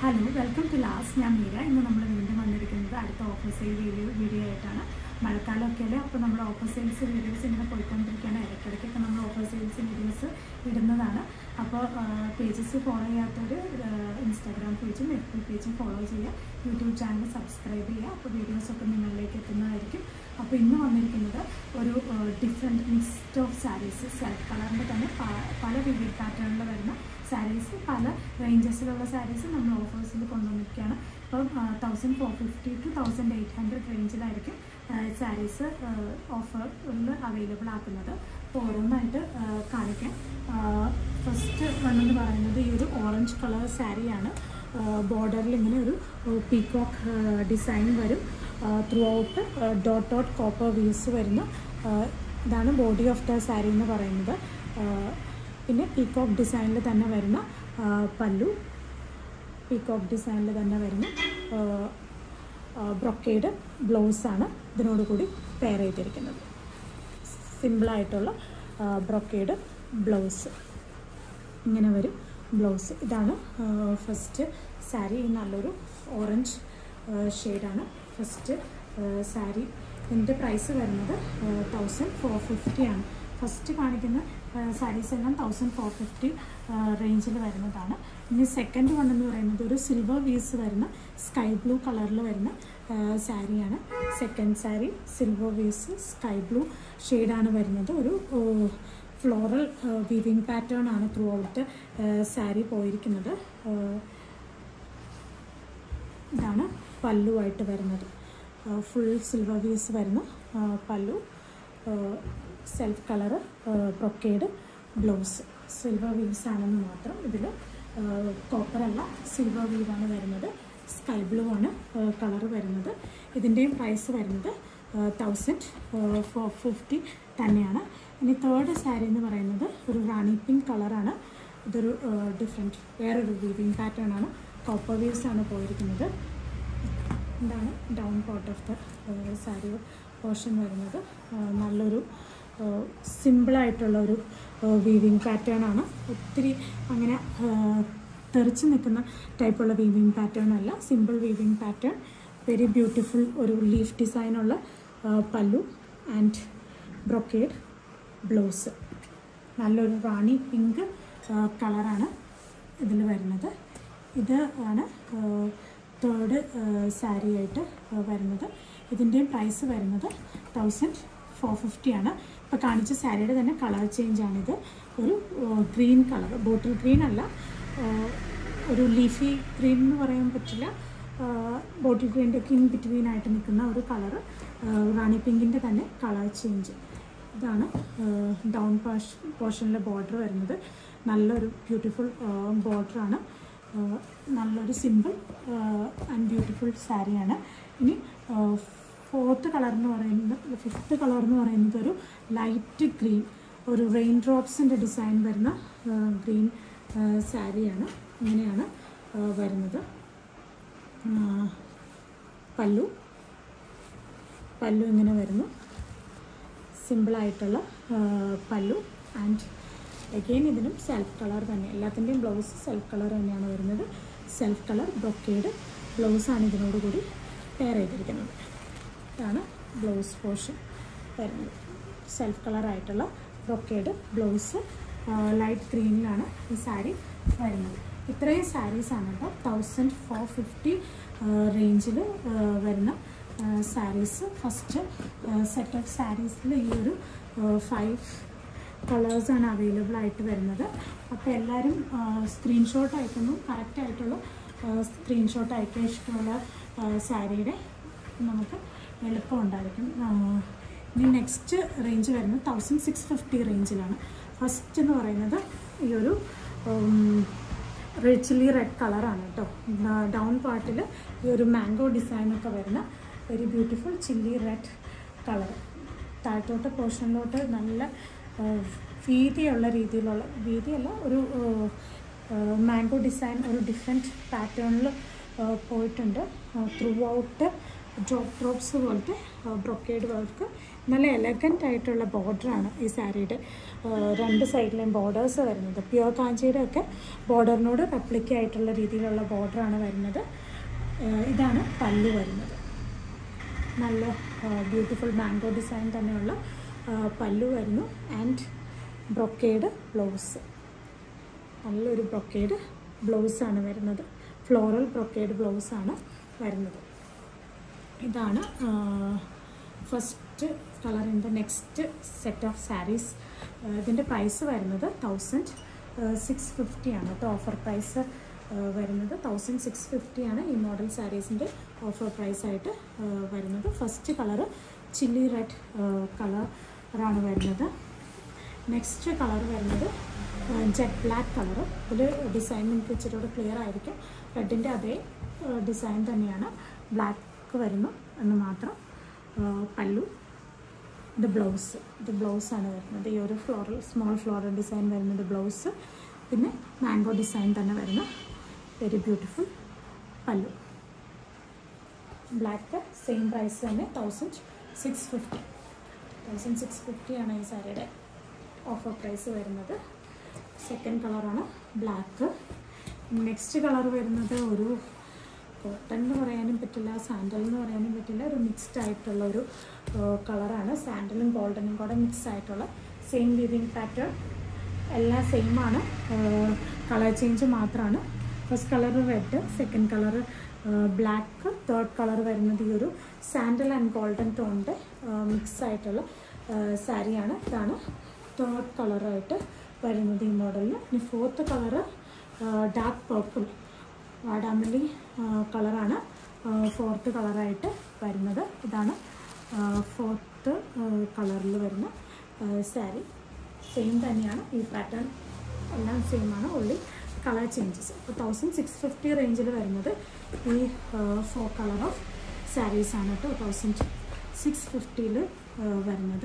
hello welcome to last ഞാൻ മീര ഇന്ന് നമ്മൾ വീണ്ടും വന്നിരിക്കുന്നത് അടുത്ത ഓഫർ സെയിൽ വീഡിയോ വീഡിയോ ആയിട്ടാണ് മഴക്കാലമൊക്കെ അല്ലേ അപ്പോൾ നമ്മൾ ഓഫർ സെയിൽസ് വീഡിയോസ് ഇങ്ങനെ പോയിക്കൊണ്ടിരിക്കുകയാണ് ഇടയ്ക്കിടയ്ക്കൊക്കെ നമ്മൾ ഓഫർ സെയിൽസ് വീഡിയോസ് ഇടുന്നതാണ് അപ്പോൾ പേജസ് ഫോളോ ചെയ്യാത്തവർ ഇൻസ്റ്റാഗ്രാം പേജും എഫ് ബി പേജും ഫോളോ ചെയ്യുക യൂട്യൂബ് ചാനൽ സബ്സ്ക്രൈബ് ചെയ്യുക അപ്പോൾ വീഡിയോസൊക്കെ നിങ്ങളിലേക്ക് എത്തുന്നതായിരിക്കും അപ്പോൾ ഇന്ന് വന്നിരിക്കുന്നത് ഒരു different mixed of saris self കളറിൻ്റെ തന്നെ പ- പല വിവിധ പാറ്റേണിൽ വരുന്ന സാരീസ് പല റേഞ്ചസിലുള്ള സാരീസ് നമ്മൾ ഓഫേഴ്സിൽ കൊണ്ടുവന്നിരിക്കുകയാണ് ഇപ്പം thousand four fifty to thousand eight hundred റേഞ്ചിലായിരിക്കും സാരീസ് ഓഫറിൽ അവൈലബിൾ ആക്കുന്നത് അപ്പോൾ ഓരോന്നായിട്ട് ആ, കാണിക്കാം ഫസ്റ്റ് വണ്ണെന്ന് പറയുന്നത് ഈ ഒരു ഓറഞ്ച് കളർ സാരിയാണ് ബോർഡറിൽ ഇങ്ങനെ ഒരു പീകോക്ക് ഡിസൈൻ വരും throughout dot dot copper weaves വരുന്ന ആ, ഇതാണ് ബോഡി ഓഫ് ദ സാരി എന്ന് പറയുന്നത് ആ, പിന്നെ പീകോക്ക് ഡിസൈനിൽ തന്നെ വരുന്ന ആ, പല്ലു പീകോക്ക് ഡിസൈനിൽ തന്നെ വരുന്ന ബ്രൊക്കേഡ് ബ്ലൗസാണ് ഇതിനോട് കൂടി പെയർ ചെയ്തിരിക്കുന്നത് സിമ്പിളായിട്ടുള്ള ബ്രൊക്കേഡ് ബ്ലൗസ് ഇങ്ങനെ വരും ബ്ലൗസ് ഇതാണ് ഫസ്റ്റ് സാരി നല്ലൊരു ഓറഞ്ച് ഷെയ്ഡാണ് ഫസ്റ്റ് സാരി ഇതിൻ്റെ പ്രൈസ് വരുന്നത് തൗസൻഡ് ഫോർ ഫിഫ്റ്റി ആണ് ഫസ്റ്റ് കാണിക്കുന്ന സാരീസ് എല്ലാം തൗസൻഡ് ഫോർ ഫിഫ്റ്റി റേഞ്ചിൽ വരുന്നതാണ് ഇനി സെക്കൻഡ് വൺ എന്ന് പറയുന്നത് ഒരു സിൽവർ വീസ് വരുന്ന സ്കൈ ബ്ലൂ കളറിൽ വരുന്ന സാരിയാണ് second sari silver weaves sky blue ഷെയ്ഡാണ് വരുന്നത് ഒരു ഫ്ലോറൽ വീവിങ് പാറ്റേൺ ആണ് ത്രൂ ഔട്ട് സാരി പോയിരിക്കുന്നത് ആ, ഇതാണ് പല്ലുവായിട്ട് വരുന്നത് ഫുൾ സിൽവർ വീസ് വരുന്ന ആ, pallu self colour brocade blouse silver weaves ആണെന്ന് മാത്രം ഇതിൽ കോപ്പറല്ല സിൽവർ വീവാണ് വരുന്നത് സ്കൈ ബ്ലൂ ആണ് കളർ വരുന്നത് ഇതിൻ്റെയും പ്രൈസ് വരുന്നത് തൗസൻഡ് ഫോർ ഫിഫ്റ്റി തന്നെയാണ് ഇനി തേർഡ് സാരി എന്ന് പറയുന്നത് ഒരു റാണി പിങ്ക് കളറാണ് ഇതൊരു ഡിഫറെൻറ്റ് വേറൊരു വീവിങ് പാറ്റേൺ ആണ് കോപ്പർ വീവ്സ് ആണ് പോയിരിക്കുന്നത് ഇതാണ് down part of the sari portion വരുന്നത് ആ, നല്ലൊരു സിമ്പിളായിട്ടുള്ള ഒരു വീവിങ് പാറ്റേൺ ആണ് ഒത്തിരി അങ്ങനെ ആ, തെറിച്ച് നിൽക്കുന്ന ടൈപ്പുള്ള വീവിങ് പാറ്റേൺ അല്ല simple weaving pattern very beautiful ഒരു ലീഫ് ഡിസൈനുള്ള ആ, പല്ലു ആൻഡ് ബ്രൊക്കേഡ് ബ്ലൗസ് നല്ലൊരു റാണി പിങ്ക് കളറാണ് ഇതിൽ വരുന്നത് ഇത് ആണ് തേർഡ് സാരി ആയിട്ട് വരുന്നത് ഇതിൻ്റെയും പ്രൈസ് വരുന്നത് തൗസൻഡ് ഫോർ ഫിഫ്റ്റി ആണ് ഇപ്പോൾ കാണിച്ച സാരിയുടെ തന്നെ കളർ ചേഞ്ച് ആണിത് ഒരു ഗ്രീൻ കളർ ബോട്ടിൽ ഗ്രീൻ അല്ല ആ, ഒരു ലീഫി ഗ്രീൻ എന്ന് പറയാൻ പറ്റില്ല ബോട്ടിൽ ഗ്രീൻ്റെ ഒക്കെ ഇൻ ബിറ്റ്വീൻ ആയിട്ട് നിൽക്കുന്ന ഒരു കളർ റാണി പിങ്കിൻ്റെ തന്നെ കളർ ചേഞ്ച് ഇതാണ് ഡൗൺ പോർഷൻ പോർഷനിലെ ബോർഡർ വരുന്നത് നല്ലൊരു ബ്യൂട്ടിഫുൾ ബോർഡറാണ് നല്ലൊരു സിമ്പിൾ ആൻഡ് ബ്യൂട്ടിഫുൾ സാരിയാണ് ഇനി ഫോർത്ത് കളർ എന്ന് പറയുന്നത് ഫിഫ്ത്ത് കളർ എന്ന് പറയുന്നത് ഒരു ലൈറ്റ് ഗ്രീൻ ഒരു റെയിൻ ഡ്രോപ്സിൻ്റെ ഡിസൈൻ വരുന്ന ഗ്രീൻ സാരിയാണ് ഇങ്ങനെയാണ് ആ, വരുന്നത് ആ, പല്ലു പല്ലു ഇങ്ങനെ വരുന്നു സിമ്പിളായിട്ടുള്ള പല്ലു ആൻഡ് അഗെയിൻ ഇതിനും സെൽഫ് കളർ തന്നെ എല്ലാത്തിൻ്റെയും ബ്ലൗസ് സെൽഫ് കളർ തന്നെയാണ് വരുന്നത് സെൽഫ് കളർ ബ്രൊക്കേഡ് ബ്ലൗസാണ് ഇതിനോട് കൂടി പെയർ ചെയ്തിരിക്കുന്നത് ഇതാണ് ബ്ലൗസ് പോർഷൻ വരുന്നത് സെൽഫ് കളറായിട്ടുള്ള ബ്രൊക്കേഡ് ബ്ലൗസ് ലൈറ്റ് ഗ്രീനിലാണ് ഈ സാരി വരുന്നത് ഇത്രയും സാരീസാണ് കേട്ടോ തൗസൻഡ് ഫോർ ഫിഫ്റ്റി റേഞ്ചിൽ വരുന്ന സാരീസ് ഫസ്റ്റ് സെറ്റ് ഓഫ് സാരീസിൽ ഈ ഒരു ഫൈവ് കളേഴ്സാണ് അവൈലബിൾ ആയിട്ട് വരുന്നത് അപ്പോൾ എല്ലാവരും സ്ക്രീൻഷോട്ട് അയക്കുന്നു കറക്റ്റായിട്ടുള്ള സ്ക്രീൻഷോട്ട് അയക്കാൻ ഇഷ്ടമുള്ള സാരിയുടെ നമുക്ക് എളുപ്പമുണ്ടായിരിക്കും ആ, ഇനി നെക്സ്റ്റ് റേഞ്ച് വരുന്നത് തൗസൻഡ് സിക്സ് ഫിഫ്റ്റി റേഞ്ചിലാണ് ഫസ്റ്റ് എന്ന് പറയുന്നത് ഈ ഒരു ചില്ലി റെഡ് കളറാണ് കേട്ടോ ഡൗൺ പാർട്ടിൽ ഈ ഒരു മാംഗോ ഡിസൈനൊക്കെ വരുന്ന very beautiful chilli red colour താഴത്തോട്ട് പോർഷനിലോട്ട് നല്ല ആ, വീതിയുള്ള രീതിയിലുള്ള വീതിയല്ല ഒരു മാംഗോ ഡിസൈൻ ഒരു ഡിഫറെൻറ്റ് പാറ്റേണിൽ പോയിട്ടുണ്ട് ത്രൂ ഔട്ട് ഡ്രോപ്പ് ഡ്രോപ്സ് പോലത്തെ ബ്രൊക്കേഡ് വർക്ക് നല്ല എലഗൻ്റ് ആയിട്ടുള്ള ബോർഡറാണ് ഈ സാരിയുടെ രണ്ട് സൈഡിലെയും ബോർഡേഴ്സ് വരുന്നത് പ്യുവർ കാഞ്ചിയുടെ ഒക്കെ ബോർഡറിനോട് റെപ്ലിക്ക ആയിട്ടുള്ള രീതിയിലുള്ള ബോർഡറാണ് വരുന്നത് ഏഹ് ഇതാണ് പല്ലു വരുന്നത് നല്ല ബ്യൂട്ടിഫുൾ മാംഗോ ഡിസൈൻ തന്നെയുള്ള ആ, പല്ലു വരുന്നു ആൻഡ് ബ്രൊക്കേഡ് ബ്ലൗസ് നല്ലൊരു ബ്രൊക്കേഡ് ബ്ലൗസാണ് വരുന്നത് ഫ്ലോറൽ ബ്രൊക്കേഡ് ബ്ലൗസാണ് വരുന്നത് ഇതാണ് ഫസ്റ്റ് കളറിൻ്റെ നെക്സ്റ്റ് സെറ്റ് ഓഫ് സാരീസ് ഇതിൻ്റെ പ്രൈസ് വരുന്നത് തൗസൻഡ് സിക്സ് ഫിഫ്റ്റി ആണ് കേട്ടോ ഓഫർ പ്രൈസ് വരുന്നത് തൗസൻഡ് സിക്സ് ഫിഫ്റ്റി ആണ് ഈ മോഡൽ സാരീസിൻ്റെ ഓഫർ പ്രൈസായിട്ട് വരുന്നത് ഫസ്റ്റ് കളറ് ചില്ലി റെഡ് കളറാണ് വരുന്നത് നെക്സ്റ്റ് കളർ വരുന്നത് ജെറ്റ് ബ്ലാക്ക് കളർ ഇതിൽ ഡിസൈൻ നിങ്ങൾക്ക് ഇച്ചിരി കൂടെ ക്ലിയർ ആയിരിക്കും റെഡിൻ്റെ അതേ ഡിസൈൻ തന്നെയാണ് ബ്ലാക്ക് വരുന്നു എന്ന് മാത്രം ആ, പല്ലു ഇത് ബ്ലൗസ് ഇത് ബ്ലൗസാണ് വരുന്നത് ഈ ഒരു ഫ്ലോറൽ സ്മോൾ ഫ്ലോറൽ ഡിസൈൻ വരുന്നത് ബ്ലൗസ് പിന്നെ മാംഗോ ഡിസൈൻ തന്നെ വരുന്ന very beautiful pallu black same price തന്നെ thousand six fifty thousand six fifty ആണ് ഈ സാരിയുടെ ഓഫർ പ്രൈസ് വരുന്നത് സെക്കൻഡ് കളറാണ് ബ്ലാക്ക് നെക്സ്റ്റ് കളർ വരുന്നത് ഒരു കോട്ടൺ എന്ന് പറയാനും പറ്റില്ല സാൻഡൽ എന്ന് പറയാനും പറ്റില്ല ഒരു മിക്സ്ഡ് ആയിട്ടുള്ള ഒരു കളറാണ് സാൻഡലും ഗോൾഡനും കൂടെ മിക്സ് ആയിട്ടുള്ള സെയിം വീവിങ് പാറ്റേൺ എല്ലാം സെയിം ആണ് കളർ ചേഞ്ച് മാത്രമാണ് first colour red second colour black third colour വരുന്നത് ഈ ഒരു സാൻഡൽ ആൻഡ് ഗോൾഡൻ ടോണിൻ്റെ മിക്സ് ആയിട്ടുള്ള സാരിയാണ് ഇതാണ് തേർഡ് കളറായിട്ട് വരുന്നത് ഈ മോഡലിൽ ഇനി ഫോർത്ത് കളറ് ഡാർക്ക് പർപ്പിൾ വാടാമല്ലി കളറാണ് ഫോർത്ത് കളറായിട്ട് വരുന്നത് ഇതാണ് ഫോർത്ത് കളറിൽ വരുന്ന സാരി സെയിം തന്നെയാണ് ഈ പാറ്റേൺ എല്ലാം സെയിം ആണ് ഉള്ളി കളർ ചേഞ്ചസ് അപ്പോൾ തൗസൻഡ് സിക്സ് ഫിഫ്റ്റി റേഞ്ചിൽ വരുന്നത് ഈ ഫോർ കളർ ഓഫ് സാരീസ് ആണ് കേട്ടോ തൗസൻഡ് സിക്സ് ഫിഫ്റ്റിയിൽ വരുന്നത്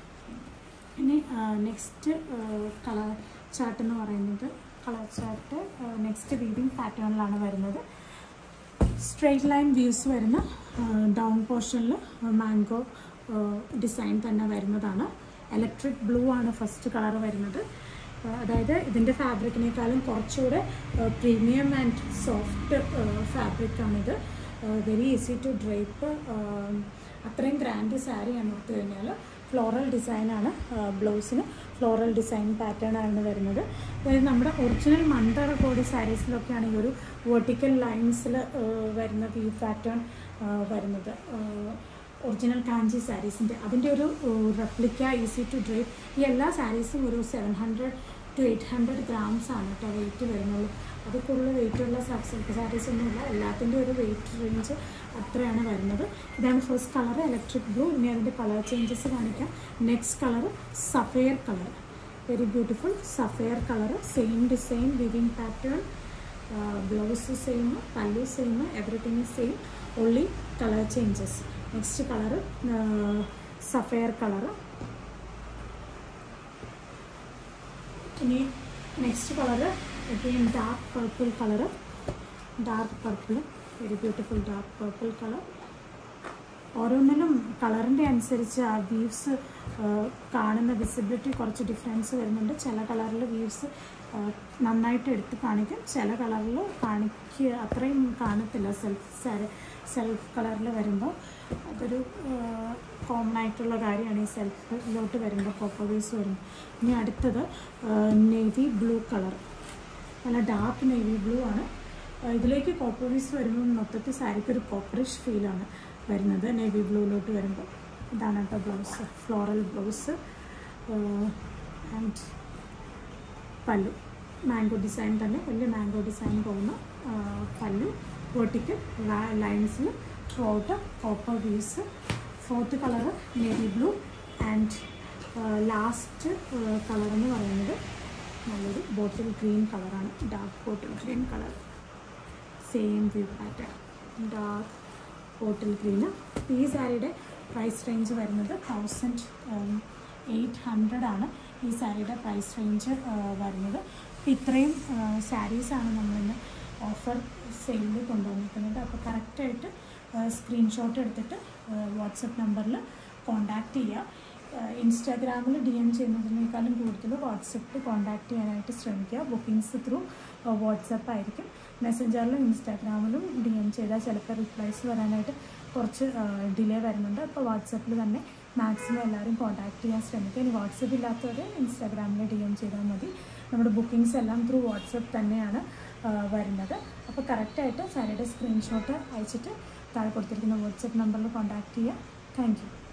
ഇനി നെക്സ്റ്റ് കളർ ചാർട്ട് എന്ന് പറയുന്നത് കളർ ചാർട്ട് നെക്സ്റ്റ് വീവിങ് പാറ്റേണിലാണ് വരുന്നത് സ്ട്രെയിറ്റ് ലൈൻ വ്യൂസ് വരുന്ന ഡൗൺ പോർഷനിൽ മാംഗോ ഡിസൈൻ തന്നെ വരുന്നതാണ് ഇലക്ട്രിക് ബ്ലൂ ആണ് ഫസ്റ്റ് കളർ വരുന്നത് ആ, അതായത് ഇതിൻ്റെ ഫാബ്രിക്കിനേക്കാളും കുറച്ചുകൂടെ പ്രീമിയം ആൻഡ് സോഫ്റ്റ് ഫാബ്രിക്കാണിത് വെരി ഈസി ടു ഡ്രൈപ്പ് അത്രയും ഗ്രാൻഡ് സാരിയാണ് എടുത്തു കഴിഞ്ഞാൽ ഫ്ലോറൽ ഡിസൈനാണ് ബ്ലൗസിന് ഫ്ലോറൽ ഡിസൈൻ പാറ്റേൺ ആണ് വരുന്നത് അതായത് നമ്മുടെ ഒറിജിനൽ മന്ദറ കോടി സാരീസിലൊക്കെയാണ് ഈ ഒരു വെർട്ടിക്കൽ ലൈൻസിൽ വരുന്ന ഈ പാറ്റേൺ വരുന്നത് ഒറിജിനൽ കാഞ്ചി സാരീസിൻ്റെ അതിൻ്റെ ഒരു റെപ്ലിക്ക ഈസി ടു ഡ്രൈവ് ഈ എല്ലാ സാരീസും ഒരു seven hundred to eight hundred grams ആണ് കേട്ടോ വെയിറ്റ് വരുന്നുള്ളൂ അത് കൂടുതൽ വെയിറ്റുള്ള സിൽക്ക് സാരീസ് ഒന്നുമില്ല എല്ലാത്തിൻ്റെ ഒരു വെയിറ്റ് റേഞ്ച് അത്രയാണ് വരുന്നത് ഇതാണ് ഫസ്റ്റ് കളർ ഇലക്ട്രിക് ബ്ലൂ ഇനി അതിൻ്റെ കളർ ചേഞ്ചസ് കാണിക്കാം next colour sapphire colour very beautiful sapphire colour same design weaving pattern blouse same pallu same everything is same only colour changes next colour sapphire colour ഇനി next colour again dark purple colour dark purple very beautiful dark purple colour ഓരോന്നിനും കളറിൻ്റെ അനുസരിച്ച് ആ weaves കാണുന്ന visibility കുറച്ച് difference വരുന്നുണ്ട് ചില കളറിൽ വീവ്സ് നന്നായിട്ട് എടുത്ത് കാണിക്കും ചില കളറിൽ കാണിക്കുക അത്രയും കാണത്തില്ല സെൽഫ് സാരി സെൽഫ് കളറിൽ വരുമ്പോൾ അതൊരു കോമൺ ആയിട്ടുള്ള കാര്യമാണ് ഈ സെൽഫിലോട്ട് വരുമ്പോൾ കോപ്പർ വീസ് വരുമ്പോൾ ഇനി അടുത്തത് നേവി ബ്ലൂ കളർ നല്ല ഡാർക്ക് നേവി ബ്ലൂ ആണ് ആ, ഇതിലേക്ക് കോപ്പർ പീസ് വരുമ്പോൾ മൊത്തത്തിൽ സാരിക്ക് ഒരു കോപ്പറിഷ് ഫീലാണ് വരുന്നത് നേവി ബ്ലൂയിലോട്ട് വരുമ്പോൾ ഇതാണ് കേട്ടോ blouse floral blouse and pallu mango design തന്നെ വലിയ മാംഗോ ഡിസൈൻ പോകുന്ന ആ, പല്ലു വെർട്ടിക്കൽ ലൈൻസിൽ throughout copper weaves fourth colour navy blue and last colour എന്ന് പറയുന്നത് നല്ലൊരു ബോട്ടിൽ ഗ്രീൻ കളറാണ് dark bottle green colour same weave pattern dark bottle green ഈ സാരിയുടെ പ്രൈസ് റേഞ്ച് വരുന്നത് തൗസൻഡ് എയ്റ്റ് ഹൺഡ്രഡ് ആണ് ഈ സാരിയുടെ പ്രൈസ് റേഞ്ച് വരുന്നത് അപ്പോൾ ഇത്രയും സാരീസാണ് നമ്മളിന്ന് ഓഫർ സെയിലിൽ കൊണ്ടുവന്നിരിക്കുന്നത് അപ്പോൾ കറക്റ്റായിട്ട് സ്ക്രീൻഷോട്ട് എടുത്തിട്ട് വാട്സപ്പ് നമ്പറിൽ കോണ്ടാക്ട് ചെയ്യുക ഇൻസ്റ്റാഗ്രാമിൽ ഡി എം ചെയ്യുന്നതിനേക്കാളും കൂടുതൽ വാട്സപ്പിൽ കോണ്ടാക്ട് ചെയ്യാനായിട്ട് ശ്രമിക്കുക ബുക്കിംഗ്സ് ത്രൂ വാട്സപ്പ് ആയിരിക്കും മെസ്സഞ്ചറിലും ഇൻസ്റ്റാഗ്രാമിലും ഡി എം ചെയ്താൽ ചിലപ്പോൾ റിപ്ലൈസ് വരാനായിട്ട് കുറച്ച് ഡിലേ വരുന്നുണ്ട് അപ്പോൾ വാട്സപ്പിൽ തന്നെ മാക്സിമം എല്ലാവരും കോൺടാക്ട് ചെയ്യാൻ ശ്രമിക്കുക ഇനി വാട്സപ്പ് ഇല്ലാത്തവർ ഇൻസ്റ്റാഗ്രാമിൽ ഡി എം ചെയ്താൽ മതി നമ്മുടെ ബുക്കിംഗ്സ് എല്ലാം ത്രൂ വാട്സപ്പ് തന്നെയാണ് ആ, വരുന്നത് അപ്പോൾ കറക്റ്റായിട്ട് സാരിയുടെ സ്ക്രീൻഷോട്ട് അയച്ചിട്ട് താഴെ കൊടുത്തിരിക്കുന്ന വാട്സപ്പ് നമ്പറിൽ കോൺടാക്ട് ചെയ്യുക താങ്ക് യു